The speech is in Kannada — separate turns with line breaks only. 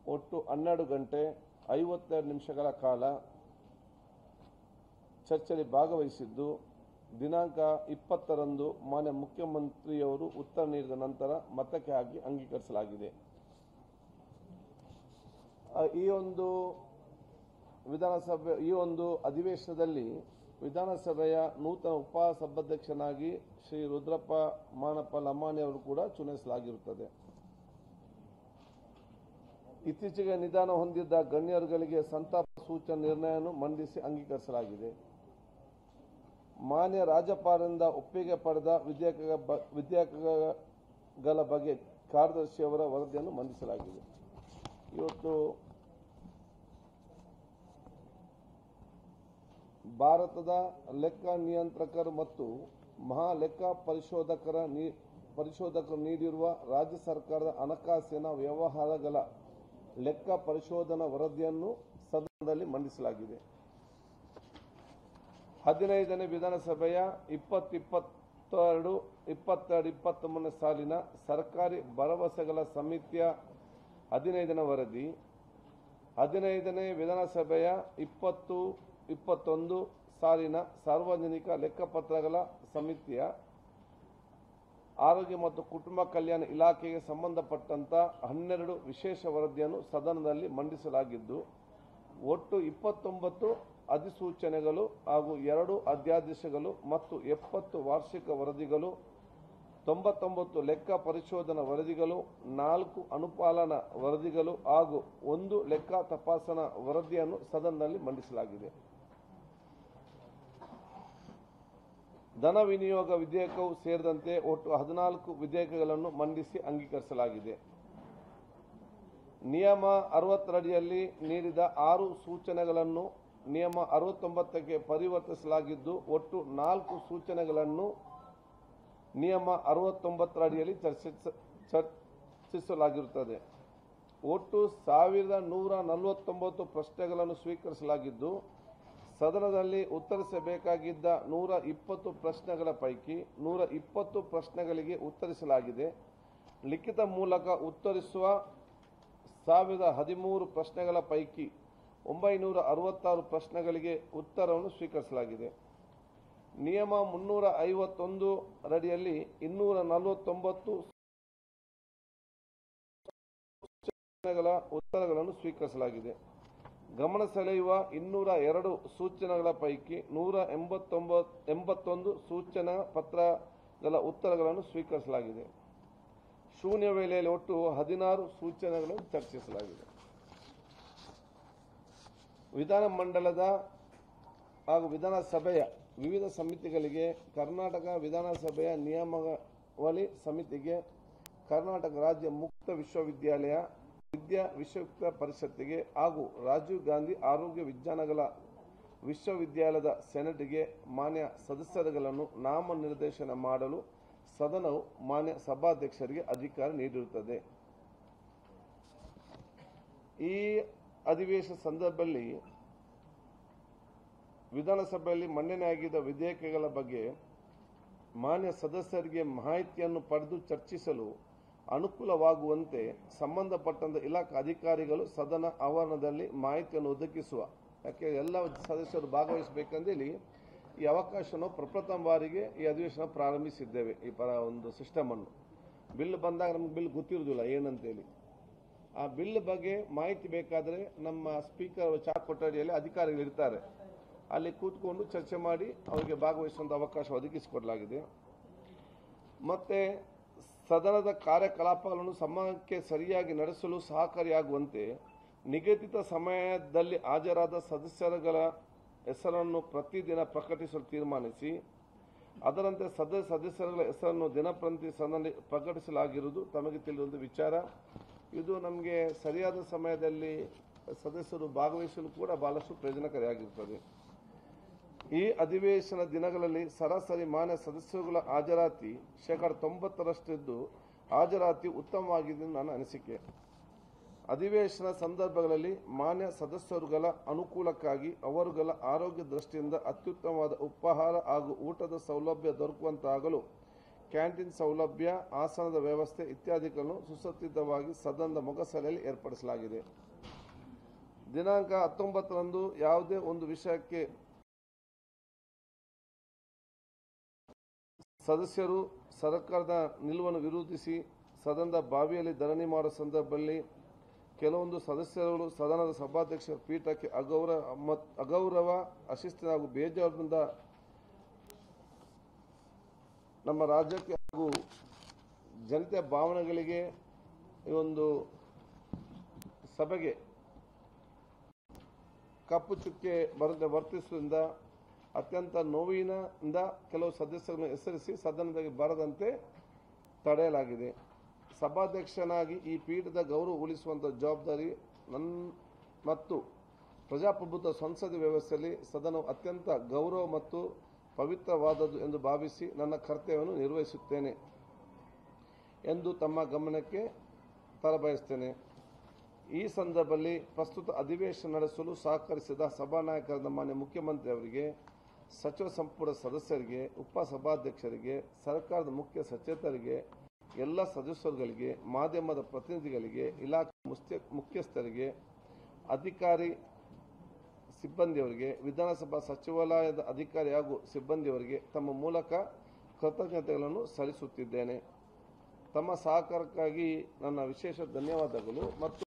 ಒಟ್ಟು ಹನ್ನೆರಡು ಗಂಟೆ ಐವತ್ತೆರಡು ನಿಮಿಷಗಳ ಕಾಲ ಚರ್ಚೆಯಲ್ಲಿ ಭಾಗವಹಿಸಿದ್ದು ದಿನಾಂಕ ಇಪ್ಪತ್ತರಂದು ಮಾನ್ಯ ಮುಖ್ಯಮಂತ್ರಿಯವರು ಉತ್ತರ ನೀಡಿದ ನಂತರ ಮತಕ್ಕೆ ಹಾಕಿ ಅಂಗೀಕರಿಸಲಾಗಿದೆ ಆ, ಈ ಒಂದು ವಿಧಾನಸಭೆ ಈ ಒಂದು ಅಧಿವೇಶನದಲ್ಲಿ ವಿಧಾನಸಭೆಯ ನೂತನ ಉಪಸಭಾಧ್ಯಕ್ಷನಾಗಿ ಶ್ರೀ ರುದ್ರಪ್ಪ ಮಾನಪ್ಪ ಲಮಾಣಿ ಅವರು ಕೂಡ ಚುನಾಯಿಸಲಾಗಿರುತ್ತದೆ ಇತ್ತೀಚೆಗೆ ನಿಧನ ಹೊಂದಿದ್ದ ಗಣ್ಯರುಗಳಿಗೆ ಸಂತಾಪ ಸೂಚನೆ ನಿರ್ಣಯವನ್ನು ಮಂಡಿಸಿ ಅಂಗೀಕರಿಸಲಾಗಿದೆ ಮಾನ್ಯ ರಾಜ್ಯಪಾಲರಿಂದ ಒಪ್ಪಿಗೆ ಪಡೆದ ವಿಧೇಯಕ ಬ- ವಿಧೇಯಕಗಳ ಬಗ್ಗೆ ಕಾರ್ಯದರ್ಶಿಯವರ ವರದಿಯನ್ನು ಮಂಡಿಸಲಾಗಿದೆ ಇವತ್ತು ಭಾರತದ ಲೆಕ್ಕ ನಿಯಂತ್ರಕರು ಮತ್ತು ಮಹಾ ಲೆಕ್ಕ ಪರಿಶೋಧಕರ ನೀ- ಪರಿಶೋಧಕರು ನೀಡಿರುವ ರಾಜ್ಯ ಸರ್ಕಾರದ ಹಣಕಾಸಿನ ವ್ಯವಹಾರಗಳ ಲೆಕ್ಕ ಪರಿಶೋಧನಾ ವರದಿಯನ್ನು ಸದನದಲ್ಲಿ ಮಂಡಿಸಲಾಗಿದೆ ಹದಿನೈದನೇ ವಿಧಾನಸಭೆಯ ಇಪ್ಪತ್ತಿಪ್ಪತ್ತೆರಡು ಇಪ್ಪತ್ತೆರಡು ಇಪ್ಪತ್ತೊಂಬತ್ತನೇ ಸಾಲಿನ ಸರ್ಕಾರಿ ಭರವಸೆಗಳ ಸಮಿತಿಯ ಹದಿನೈದನೇ ವರದಿ ಹದಿನೈದನೇ ವಿಧಾನಸಭೆಯ ಇಪ್ಪತ್ತು ಇಪ್ಪತ್ತೊಂದು ಸಾಲಿನ ಸಾರ್ವಜನಿಕ ಲೆಕ್ಕಪತ್ರಗಳ ಸಮಿತಿಯ ಆರೋಗ್ಯ ಮತ್ತು ಕುಟುಂಬ ಕಲ್ಯಾಣ ಇಲಾಖೆಗೆ ಸಂಬಂಧಪಟ್ಟಂತ ಹನ್ನೆರಡು ವಿಶೇಷ ವರದಿಯನ್ನು ಸದನದಲ್ಲಿ ಮಂಡಿಸಲಾಗಿದ್ದು ಒಟ್ಟು ಇಪ್ಪತ್ತೊಂಬತ್ತು ಅಧಿಸೂಚನೆಗಳು ಹಾಗೂ ಎರಡು ಅಧ್ಯಾದೇಶಗಳು ಮತ್ತು ಎಪ್ಪತ್ತು ವಾರ್ಷಿಕ ವರದಿಗಳು ತೊಂಬತ್ತೊಂಬತ್ತು ಲೆಕ್ಕ ಪರಿಶೋಧನಾ ವರದಿಗಳು ನಾಲ್ಕು ಅನುಪಾಲನಾ ವರದಿಗಳು ಹಾಗೂ ಒಂದು ಲೆಕ್ಕ ತಪಾಸಣಾ ವರದಿಯನ್ನು ಸದನದಲ್ಲಿ ಮಂಡಿಸಲಾಗಿದೆ ಧನ ವಿನಿಯೋಗ ವಿಧೇಯಕವು ಸೇರಿದಂತೆ ಒಟ್ಟು ಹದಿನಾಲ್ಕು ವಿಧೇಯಕಗಳನ್ನು ಮಂಡಿಸಿ ಅಂಗೀಕರಿಸಲಾಗಿದೆ ನಿಯಮ ಅರವತ್ತರಡಿಯಲ್ಲಿ ನೀಡಿದ ಆರು ಸೂಚನೆಗಳನ್ನು ನಿಯಮ ಅರವತ್ತೊಂಬತ್ತಕ್ಕೆ ಪರಿವರ್ತಿಸಲಾಗಿದ್ದು ಒಟ್ಟು ನಾಲ್ಕು ಸೂಚನೆಗಳನ್ನು ನಿಯಮ ಅರವತ್ತೊಂಬತ್ತರ ಅಡಿಯಲ್ಲಿ ಚರ್ಚಿಸ ಚರ್ಚಿಸಲಾಗಿರುತ್ತದೆ ಒಟ್ಟು ಸಾವಿರದ ನೂರ ನಲವತ್ತೊಂಬತ್ತು ಪ್ರಶ್ನೆಗಳನ್ನು ಸ್ವೀಕರಿಸಲಾಗಿದ್ದು ಸದನದಲ್ಲಿ ಉತ್ತರಿಸಬೇಕಾಗಿದ್ದ ನೂರ ಇಪ್ಪತ್ತು ಪ್ರಶ್ನೆಗಳ ಪೈಕಿ ನೂರ ಇಪ್ಪತ್ತು ಪ್ರಶ್ನೆಗಳಿಗೆ ಉತ್ತರಿಸಲಾಗಿದೆ ಲಿಖಿತ ಮೂಲಕ ಉತ್ತರಿಸುವ ಸಾವಿರದ ಹದಿಮೂರು ಪ್ರಶ್ನೆಗಳ ಪೈಕಿ ಒಂಬೈನೂರ ಅರವತ್ತಾರು ಪ್ರಶ್ನೆಗಳಿಗೆ ಉತ್ತರವನ್ನು ಸ್ವೀಕರಿಸಲಾಗಿದೆ ನಿಯಮ ಮುನ್ನೂರ ಐವತ್ತೊಂದು ರಡಿಯಲ್ಲಿ ಇನ್ನೂರ ನಲವತ್ತೊಂಬತ್ತು ಸೂಚನೆಗಳ ಉತ್ತರಗಳನ್ನು ಸ್ವೀಕರಿಸಲಾಗಿದೆ ಗಮನ ಸೆಳೆಯುವ ಇನ್ನೂರ ಎರಡು ಸೂಚನೆಗಳ ಪೈಕಿ ನೂರ ಎಂಬತ್ತೊಂಬತ್ ಎಂಬತ್ತೊಂದು ಸೂಚನಾ ಪತ್ರಗಳ ಉತ್ತರಗಳನ್ನು ಸ್ವೀಕರಿಸಲಾಗಿದೆ ಶೂನ್ಯ ವೇಳೆಯಲ್ಲಿ ಒಟ್ಟು ಹದಿನಾರು ಸೂಚನೆಗಳನ್ನು ಚರ್ಚಿಸಲಾಗಿದೆ ವಿಧಾನಮಂಡಲದ ಹಾಗೂ ವಿಧಾನಸಭೆಯ ವಿವಿಧ ಸಮಿತಿಗಳಿಗೆ ಕರ್ನಾಟಕ ವಿಧಾನಸಭೆಯ ನಿಯಮಾವಳಿ ಸಮಿತಿಗೆ ಕರ್ನಾಟಕ ರಾಜ್ಯ ಮುಕ್ತ ವಿಶ್ವವಿದ್ಯಾಲಯ ವಿದ್ಯಾ ವಿಶ್ವ ಪರಿಷತ್ತಿಗೆ ಹಾಗೂ ರಾಜೀವ್ ಗಾಂಧಿ ಆರೋಗ್ಯ ವಿಜ್ಞಾನಗಳ ವಿಶ್ವವಿದ್ಯಾಲಯದ ಸೆನೆಟ್ಗೆ ಮಾನ್ಯ ಸದಸ್ಯರುಗಳನ್ನು ನಾಮನಿರ್ದೇಶನ ಮಾಡಲು ಸದನವು ಮಾನ್ಯ ಸಭಾಧ್ಯಕ್ಷರಿಗೆ ಅಧಿಕಾರ ನೀಡಿರುತ್ತದೆ ಈ ಅಧಿವೇಶನ ಸಂದರ್ಭದಲ್ಲಿ ವಿಧಾನಸಭೆಯಲ್ಲಿ ಮಂಡನೆಯಾಗಿದ್ದ ವಿಧೇಯಕಗಳ ಬಗ್ಗೆ ಮಾನ್ಯ ಸದಸ್ಯರಿಗೆ ಮಾಹಿತಿಯನ್ನು ಪಡೆದು ಚರ್ಚಿಸಲು ಅನುಕೂಲವಾಗುವಂತೆ ಸಂಬಂಧಪಟ್ಟಂತ ಇಲಾಖಾ ಅಧಿಕಾರಿಗಳು ಸದನ ಆವರಣದಲ್ಲಿ ಮಾಹಿತಿಯನ್ನು ಒದಗಿಸುವ ಯಾಕೆ ಎಲ್ಲ ಸದಸ್ಯರು ಭಾಗವಹಿಸಬೇಕಂದೇಳಿ ಈ ಅವಕಾಶವನ್ನು ಪ್ರಪ್ರಥಮ ಬಾರಿಗೆ ಈ ಅಧಿವೇಶನ ಪ್ರಾರಂಭಿಸಿದ್ದೇವೆ ಈ ಪರ ಒಂದು ಸಿಸ್ಟಮ್ ಅನ್ನು ಬಿಲ್ ಬಂದಾಗ ನಮ್ಗೆ ಬಿಲ್ ಗೊತ್ತಿರುವುದಿಲ್ಲ ಏನಂತೇಳಿ ಆ ಬಿಲ್ ಬಗ್ಗೆ ಮಾಹಿತಿ ಬೇಕಾದರೆ ನಮ್ಮ ಸ್ಪೀಕರ್ ಚಾಕ್ ಕೊಠಡಿಯಲ್ಲಿ ಅಧಿಕಾರಿಗಳು ಇರ್ತಾರೆ ಅಲ್ಲಿ ಕೂತ್ಕೊಂಡು ಚರ್ಚೆ ಮಾಡಿ ಅವರಿಗೆ ಭಾಗವಹಿಸುವಂತ ಅವಕಾಶ ಒದಗಿಸಿಕೊಡಲಾಗಿದೆ ಮತ್ತೆ ಸದನದ ಕಾರ್ಯಕಲಾಪಗಳನ್ನು ಸಮಯಕ್ಕೆ ಸರಿಯಾಗಿ ನಡೆಸಲು ಸಹಕಾರಿಯಾಗುವಂತೆ ನಿಗದಿತ ಸಮಯದಲ್ಲಿ ಹಾಜರಾದ ಸದಸ್ಯರುಗಳ ಹೆಸರನ್ನು ಪ್ರತಿದಿನ ಪ್ರಕಟಿಸಲು ತೀರ್ಮಾನಿಸಿ ಅದರಂತೆ ಸದಸ್ಯ ಸದಸ್ಯರುಗಳ ಹೆಸರನ್ನು ದಿನಪ್ರತಿ ಸದನದಲ್ಲಿ ಪ್ರಕಟಿಸಲಾಗಿರುವುದು ತಮಗೆ ತಿಳಿದ ವಿಚಾರ ಇದು ನಮಗೆ ಸರಿಯಾದ ಸಮಯದಲ್ಲಿ ಸದಸ್ಯರು ಭಾಗವಹಿಸಲು ಕೂಡ ಬಹಳಷ್ಟು ಪ್ರಯೋಜನಕಾರಿಯಾಗಿರುತ್ತದೆ ಈ ಅಧಿವೇಶನ ದಿನಗಳಲ್ಲಿ ಸರಾಸರಿ ಮಾನ್ಯ ಸದಸ್ಯರುಗಳ ಹಾಜರಾತಿ ಶೇಕಡ ತೊಂಬತ್ತರಷ್ಟಿದ್ದು ಹಾಜರಾತಿ ಉತ್ತಮವಾಗಿದೆ ಎಂದು ನನ್ನ ಅನಿಸಿಕೆ ಅಧಿವೇಶನ ಸಂದರ್ಭಗಳಲ್ಲಿ ಮಾನ್ಯ ಸದಸ್ಯರುಗಳ ಅನುಕೂಲಕ್ಕಾಗಿ ಅವರುಗಳ ಆರೋಗ್ಯ ದೃಷ್ಟಿಯಿಂದ ಅತ್ಯುತ್ತಮವಾದ ಉಪಹಾರ ಹಾಗೂ ಊಟದ ಸೌಲಭ್ಯ ದೊರಕುವಂತಾಗಲು ಕ್ಯಾಂಟೀನ್ ಸೌಲಭ್ಯ ಆಸನದ ವ್ಯವಸ್ಥೆ ಇತ್ಯಾದಿಗಳನ್ನು ಸುಸಜ್ಜಿತವಾಗಿ ಸದನದ ಮೊಗಸಲೆಯಲ್ಲಿ ಏರ್ಪಡಿಸಲಾಗಿದೆ ದಿನಾಂಕ ಹತ್ತೊಂಬತ್ತರಂದು ಯಾವುದೇ ಒಂದು ವಿಷಯಕ್ಕೆ ಸದಸ್ಯರು ಸರ್ಕಾರದ ನಿಲುವನ್ನು ವಿರೋಧಿಸಿ ಸದನದ ಬಾವಿಯಲ್ಲಿ ಧರಣಿ ಮಾಡುವ ಸಂದರ್ಭದಲ್ಲಿ ಕೆಲವೊಂದು ಸದಸ್ಯರುಗಳು ಸದನದ ಸಭಾಧ್ಯಕ್ಷರ ಪೀಠಕ್ಕೆ ಅಗೌರವ ಮತ್- ಅಗೌರವ ಅಶಿಸ್ತಿನ ಹಾಗೂ ಬೇಜವಾಬ್ದಾರಿಯಿಂದ ನಮ್ಮ ರಾಜ್ಯಕ್ಕೆ ಹಾಗೂ ಜನತೆಯ ಭಾವನೆಗಳಿಗೆ ಈ ಒಂದು ಸಭೆಗೆ ಕಪ್ಪು ಚುಕ್ಕೆ ಬರದೆ ವರ್ತಿಸುವುದರಿಂದ ಅತ್ಯಂತ ನೋವಿನಿಂದ ಕೆಲವು ಸದಸ್ಯರನ್ನು ಹೆಸರಿಸಿ ಸದನದಲ್ಲಿ ಬರದಂತೆ ತಡೆಯಲಾಗಿದೆ ಸಭಾಧ್ಯಕ್ಷನಾಗಿ ಈ ಪೀಠದ ಗೌರವ ಉಳಿಸುವಂಥ ಜವಾಬ್ದಾರಿ ನನ್ನ ಮತ್ತು ಪ್ರಜಾಪ್ರಭುತ್ವ ಸಂಸದೀಯ ವ್ಯವಸ್ಥೆಯಲ್ಲಿ ಸದನವು ಅತ್ಯಂತ ಗೌರವ ಮತ್ತು ಪವಿತ್ರವಾದದ್ದು ಎಂದು ಭಾವಿಸಿ ನನ್ನ ಕರ್ತವ್ಯವನ್ನು ನಿರ್ವಹಿಸುತ್ತೇನೆ ಎಂದು ತಮ್ಮ ಗಮನಕ್ಕೆ ತರಬಯಸ್ತೇನೆ ಈ ಸಂದರ್ಭದಲ್ಲಿ ಪ್ರಸ್ತುತ ಅಧಿವೇಶನ ನಡೆಸಲು ಸಹಕರಿಸಿದ ಸಭಾನಾಯಕರಾದ ಮಾನ್ಯ ಮುಖ್ಯಮಂತ್ರಿ ಅವರಿಗೆ ಸಚಿವ ಸಂಪುಟ ಸದಸ್ಯರಿಗೆ ಉಪ ಸಭಾಧ್ಯಕ್ಷರಿಗೆ ಸರ್ಕಾರದ ಮುಖ್ಯ ಸಚೇತರಿಗೆ ಎಲ್ಲ ಸದಸ್ಯರುಗಳಿಗೆ ಮಾಧ್ಯಮದ ಪ್ರತಿನಿಧಿಗಳಿಗೆ ಇಲಾಖೆ ಮುಖ್ಯ ಮುಖ್ಯಸ್ಥರಿಗೆ ಅಧಿಕಾರಿ ಸಿಬ್ಬಂದಿಯವರಿಗೆ ವಿಧಾನಸಭಾ ಸಚಿವಾಲಯದ ಅಧಿಕಾರಿ ಹಾಗೂ ಸಿಬ್ಬಂದಿಯವರಿಗೆ ತಮ್ಮ ಮೂಲಕ ಕೃತಜ್ಞತೆಗಳನ್ನು ಸಲ್ಲಿಸುತ್ತಿದ್ದೇನೆ ತಮ್ಮ ಸಹಕಾರಕ್ಕಾಗಿ ನನ್ನ ವಿಶೇಷ ಧನ್ಯವಾದಗಳು ಮತ್ತು